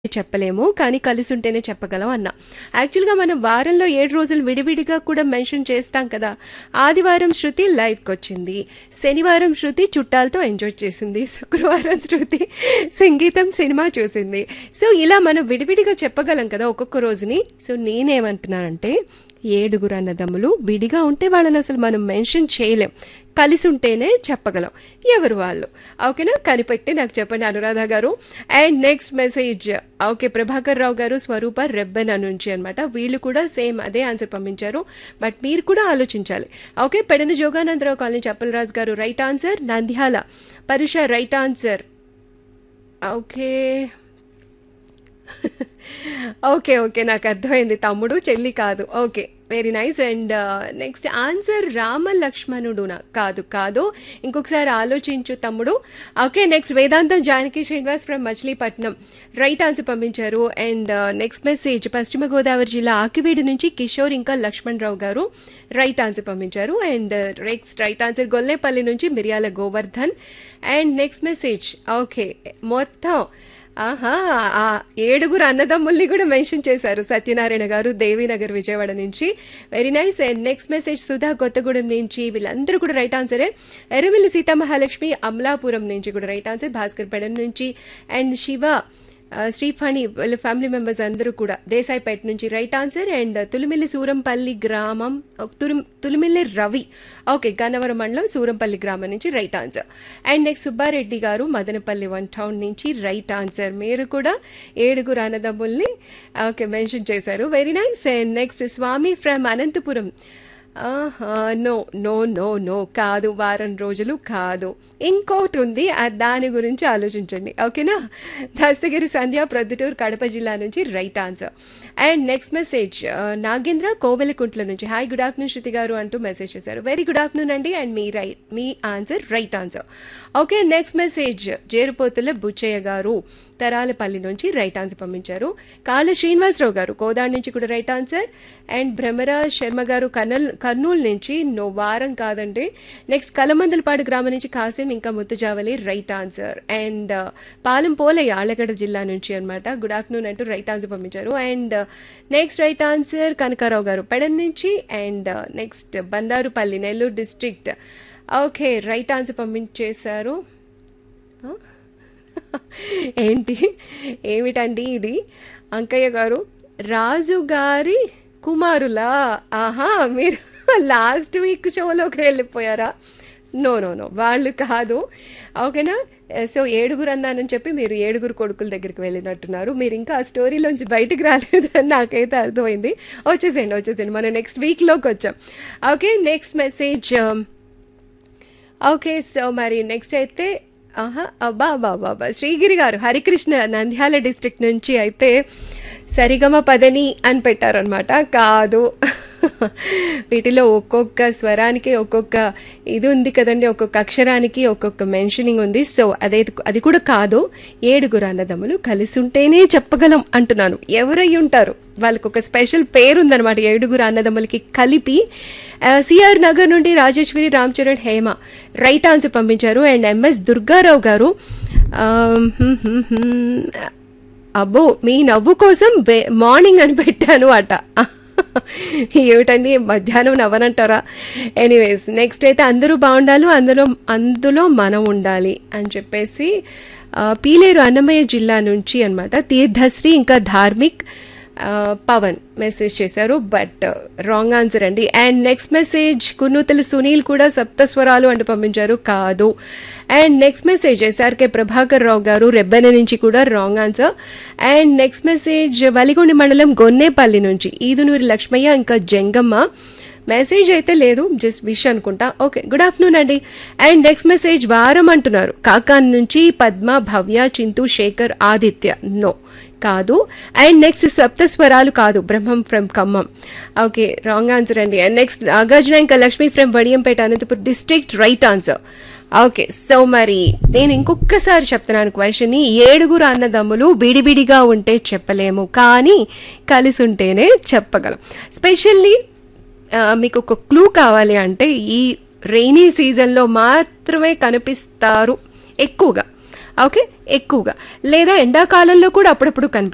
చెప్పలేము కానీ కలిసి ఉంటేనే చెప్పగలం అన్న యాక్చువల్గా మనం వారంలో ఏడు రోజులు విడివిడిగా కూడా మెన్షన్ చేస్తాం కదా ఆదివారం శృతి లైవ్కి వచ్చింది శనివారం శృతి చుట్టాలతో ఎంజాయ్ చేసింది శుక్రవారం శృతి సంగీతం సినిమా చూసింది సో ఇలా మనం విడివిడిగా చెప్పగలం కదా ఒక్కొక్క రోజుని సో నేనేమంటున్నానంటే ఏడుగురు అన్నదమ్ములు విడిగా ఉంటే వాళ్ళని అసలు మనం మెన్షన్ చేయలేం కలిసి ఉంటేనే చెప్పగలం ఎవరు వాళ్ళు ఓకేనా కనిపెట్టి నాకు చెప్పండి Anuradha garu and next message okay Prabhakar Rao garu Swarupa Rebbena నుంచి అనమాట వీళ్ళు కూడా సేమ్ అదే ఆన్సర్ పంపించారు బట్ మీరు కూడా ఆలోచించాలి okay Pedana Joganandarao colony Chappalaraju garu right answer Nandyala Parusha right answer okay okay okay నాకు అర్థమైంది తమ్ముడు చెల్లి కాదు okay very nice and next answer Rama లక్ష్మణుడునా కాదు కాదు ఇంకొకసారి ఆలోచించు తమ్ముడు okay next Vedantam Janaki Srinivas from Machilipatnam right answer పంపించారు and next message Paschima Godavari జిల్లా ఆకివీడి నుంచి కిషోర్ ఇంకా లక్ష్మణ్ రావు గారు రైట్ ఆన్సర్ పంపించారు and next right answer Gollepalli నుంచి Miriyala Govardhan and next message okay మొత్తం ఆహా ఆ ఏడుగురు అన్నదమ్ముల్ని కూడా మెన్షన్ చేశారు సత్యనారాయణ గారు దేవీనగర్ విజయవాడ నుంచి very nice and next message Sudha Kothagudem నుంచి వీళ్ళందరూ కూడా రైట్ ఆన్సరే ఎర్రమిల్లి సీతామహాలక్ష్మి అమలాపురం నుంచి కూడా రైట్ ఆన్సర్ భాస్కర్ పెడన్ నుంచి అండ్ శివ శ్రీఫణి వాళ్ళ ఫ్యామిలీ మెంబర్స్ అందరూ కూడా దేశాయిపేట నుంచి right answer and Tulimilli Surampalli గ్రామం తులు తులిమిల్లి రవి ఓకే గన్నవరం మండలం సూరంపల్లి గ్రామం నుంచి right answer and next Subbareddy garu Madanapalli one town నుంచి రైట్ ఆన్సర్ మీరు కూడా ఏడుగురు అన్నదమ్ముల్ని ఓకే మెన్షన్ చేశారు very nice and next Swami from Anantapur no no no no కాదు వారం రోజులు కాదు ఇంకోటి ఉంది దాని గురించి ఆలోచించండి ఓకేనా దస్తగిరి సంధ్య ప్రొద్దుటూరు కడప జిల్లా నుంచి right answer and next message Nagendra Kovelakuntla నుంచి hi good afternoon Shruti garu అంటూ మెసేజ్ చేశారు వెరీ గుడ్ ఆఫ్టర్నూన్ అండి అండ్ మీ రైట్ మీ answer right answer okay next message Jerupothula Buchhaiah garu Tharalapalli నుంచి రైట్ ఆన్సర్ పంపించారు కాళ్ళ శ్రీనివాసరావు గారు కోదాడ్ నుంచి కూడా right answer and Bhramara Sharma garu కర్నల్ కర్నూలు నుంచి నో వారం కాదండి నెక్స్ట్ కలమందలపాడు గ్రామం నుంచి కాసిం ఇంకా Muthujavali right answer and Palem Polaiah Allagadda జిల్లా నుంచి అనమాట గుడ్ ఆఫ్టర్నూన్ అంటూ రైట్ ఆన్సర్ పంపించారు and next right answer Kanakarao garu Pedana నుంచి and next Bandarupalli Nellore district okay right answer పంపించేశారు ఏంటి ఏమిటండి ఇది అంకయ్య గారు రాజు గారి కుమారులా ఆహా మీరు లాస్ట్ వీక్ షోలోకి వెళ్ళిపోయారా నో నో నో వాళ్ళు కాదు ఓకేనా సో ఏడుగురు అన్నానని చెప్పి మీరు ఏడుగురు కొడుకుల దగ్గరికి వెళ్ళినట్టున్నారు మీరు ఇంకా ఆ స్టోరీలోంచి బయటికి రాలేదని నాకైతే అర్థమైంది వచ్చేసేయండి వచ్చేసేయండి మనం నెక్స్ట్ వీక్లోకి వచ్చాం okay next message okay so మరి నెక్స్ట్ అయితే ఆహా అబ్బా అబ్బా అబ్బా శ్రీగిరి గారు హరికృష్ణ నంద్యాల డిస్ట్రిక్ట్ నుంచి అయితే సరిగమ పదని అని పెట్టారనమాట కాదు వీటిలో ఒక్కొక్క స్వరానికి ఒక్కొక్క ఇది ఉంది కదండి ఒక్కొక్క అక్షరానికి ఒక్కొక్క మెన్షనింగ్ ఉంది సో అదే అది కూడా కాదు ఏడుగురు అన్నదమ్ములు కలిసి ఉంటేనే చెప్పగలం అంటున్నాను ఎవరై ఉంటారు వాళ్ళకి ఒక స్పెషల్ పేరు ఉందన్నమాట ఏడుగురు అన్నదమ్ములకి కలిపి సిఆర్ నగర్ నుండి రాజేశ్వరి రామ్ చరణ్ హేమ రైట్ ఆన్సర్ పంపించారు అండ్ ఎంఎస్ దుర్గారావు గారు అబ్బో మీ నవ్వు కోసం మార్నింగ్ అని పెట్టాను అట ఏమిటండి మధ్యాహ్నం నవ్వనంటారా ఎనీవేస్ నెక్స్ట్ అయితే అందరూ బాగుండాలి అందులో అందులో మనం ఉండాలి అని చెప్పేసి పీలేరు అన్నమయ్య జిల్లా నుంచి అనమాట తీర్థశ్రీ ఇంకా ధార్మిక్ పవన్ మెసేజ్ చేశారు బట్ రాంగ్ ఆన్సర్ అండి and next message Kunnuthala Sunil కూడా సప్తస్వరాలు అంటూ పంపించారు కాదు and next message SRK Prabhakar Rao garu Rebbena నుంచి కూడా wrong answer and next message Valigonda మండలం గొన్నేపల్లి నుంచి ఈదునూరి లక్ష్మయ్య ఇంకా జంగమ్మ మెసేజ్ అయితే లేదు జస్ట్ విష్ అనుకుంటా ఓకే గుడ్ ఆఫ్టర్నూన్ అండి అండ్ నెక్స్ట్ మెసేజ్ వారం అంటున్నారు కాకాన్ నుంచి పద్మ భవ్య చింతు శేఖర్ ఆదిత్య నో కాదు అండ్ నెక్స్ట్ సప్తస్వరాలు కాదు Brahmam from Khammam okay wrong answer అండి అండ్ నెక్స్ట్ నాగార్జున ఇంకా Lakshmi from Vadiyampeta Anantapur district right answer okay so మరి నేను ఇంకొకసారి చెప్తున్నాను క్వశ్చన్ ఏడుగురు అన్నదమ్ములు విడివిడిగా ఉంటే చెప్పలేము కానీ కలిసి ఉంటేనే చెప్పగలం స్పెషల్లీ మీకు ఒక క్లూ కావాలి అంటే ఈ రెయినీ సీజన్లో మాత్రమే కనిపిస్తారు ఎక్కువగా ఓకే ఎక్కువగా లేదా ఎండాకాలంలో కూడా అప్పుడప్పుడు కనిపి